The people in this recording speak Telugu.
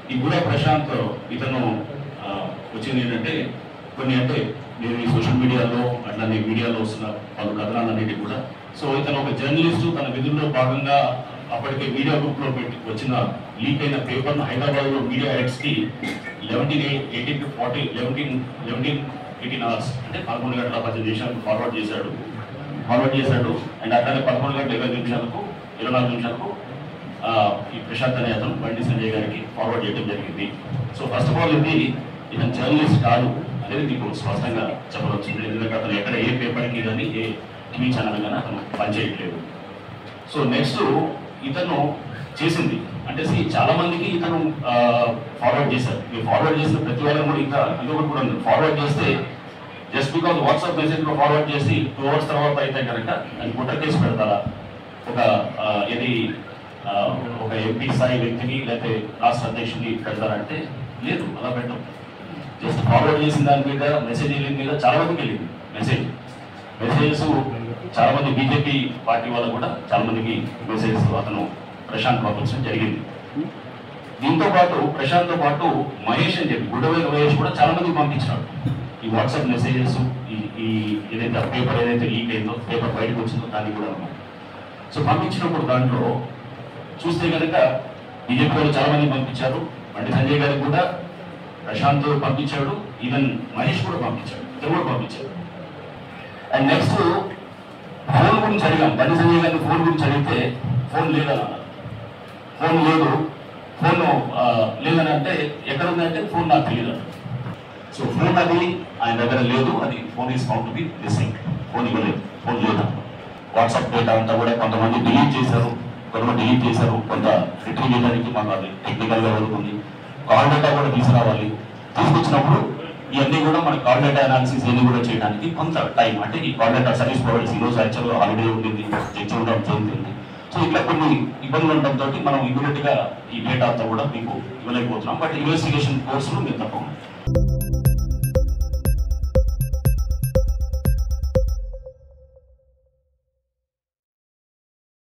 ఈ గుడ ప్రశాంత్ ఇతను ఆ, వచ్చింది ఏంటంటే కొన్ని అంటే నేను ఈ సోషల్ మీడియాలో అట్లానే మీడియాలో వస్తున్న పలు కథనాలన్నిటి కూడా సో ఇతను ఒక జర్నలిస్టు తన విధుల్లో భాగంగా అప్పటికే మీడియా గ్రూప్ లో పెట్టి వచ్చిన లీక్ అయిన పేపర్ హైదరాబాద్ లో మీడియా హెడ్స్ కి eleven eighteen to forty eleven eleven eighteen hours అంటే పదకొండు గంటల పది నిమిషాలకు ఫార్వర్డ్ చేశాడు ఫార్వర్డ్ చేశాడు అండ్ అట్లానే పదకొండు గంటల ఇరవై నిమిషాలకు ఇరవై నాలుగు నిమిషాలకు ఆ, ఈ ప్రశాంత్ అనే అతను బండి సంజయ్ గారికి ఫార్వర్డ్ చేయడం జరిగింది సో ఫస్ట్ ఆఫ్ ఆల్ ఇది ఇతను జర్నలిస్ట్ కాదు అనేది మీకు స్పష్టంగా చెప్పవచ్చు ఎందుకంటే అతను ఎక్కడ ఏ పేపర్కి కానీ ఏ టీవీ ఛానల్ కానీ అతను పనిచేయట్లేదు సో నెక్స్ట్ ఇతను చేసింది అంటే see, చాలా మందికి ఇతను ఫార్వర్డ్ చేశారు మీరు ఫార్వర్డ్ చేసిన ప్రతి వాళ్ళని కూడా ఇంకా ఇంకొకటి కూడా ఉంది ఫార్వర్డ్ చేస్తే జస్ట్ బికాజ్ వాట్సాప్ మెసేజ్ లో ఫార్వర్డ్ చేసి టూ అవర్స్ తర్వాత అయితే కనుక అది కుట్ర కేసు పెడతారా ఒక ఆ, ఇది ఆ, ఒక ఎంపీ స్థాయి వ్యక్తిని లేకపోతే రాష్ట్ర అధ్యక్షుడిని పెడతారంటే లేదు అలా పెట్టం జస్ట్ ఫార్వర్డ్ చేసిన దాని మీద మెసేజ్ మీద చాలా మందికి వెళ్ళింది మెసేజ్ మెసేజెస్ చాలా మంది బీజేపీ పార్టీ వాళ్ళు కూడా చాలా మందికి మెసేజ్ అతను ప్రశాంత్ పంపించడం జరిగింది దీంతో పాటు ప్రశాంత్తో పాటు మహేష్ అని చెప్పి గుడ్డవేల మహేష్ కూడా చాలా మందికి పంపించాడు ఈ వాట్సాప్ మెసేజెస్ ఈ ఈ ఏదైతే పేపర్ ఏదైతే లీక్ అయిందో పేపర్ బయటకు వచ్చిందో దాన్ని కూడా సో పంపించినప్పుడు దాంట్లో చూస్తే కనుక బీజేపీ వాళ్ళు చాలా మంది పంపించారు బండి సంజయ్ గారికి కూడా ప్రశాంత్ పంపించాడు ఈవెన్ మహేష్ కూడా పంపించాడు ఇద్దరు కూడా పంపించారు అండ్ నెక్స్ట్ ఫోన్ గురించి అడిగాం బండి సంజయ్ గారిని ఫోన్ గురించి అడిగితే ఫోన్ లేదని అన్నారు ఫోన్ లేదు ఫోన్ ఆ, లేదని అంటే ఎక్కడ ఉందంటే ఫోన్ నాకు తెలియదు అన్నారు. సో ఫోన్ అది ఆయన దగ్గర లేదు అది phone is found to be missing phone ఇవ్వలేదు ఫోన్ లేదు వాట్సాప్ డేటా అంతా కూడా కొంతమంది డిలీట్ చేశారు కొంతమంది డిలీట్ చేశారు కొంత రిట్రీవ్ చేయడానికి మాకు అది టెక్నికల్ గా ఉంది కాల్ డేటా కూడా తీసుకురావాలి తీసుకొచ్చినప్పుడు ఇవన్నీ కూడా మన కాల్ డేటా అనాలిసిస్ ఇవన్నీ కూడా చేయడానికి కొంత టైం అంటే ఈ కాల్ డేటా సర్వీస్ ప్రొవైడర్స్ ఈ రోజు యాక్చువల్గా హాలిడే ఉండింది చర్చ ఉండడం జయంతి ఉంది సో ఇట్లా కొన్ని ఇబ్బందులు ఉండడంతో మనం ఇమీడియట్ గా ఈ డేటా అంతా కూడా మీకు ఇవ్వలేకపోతున్నాం బట్ ఇన్వెస్టిగేషన్ కోర్సులు మీరు తప్పకుండా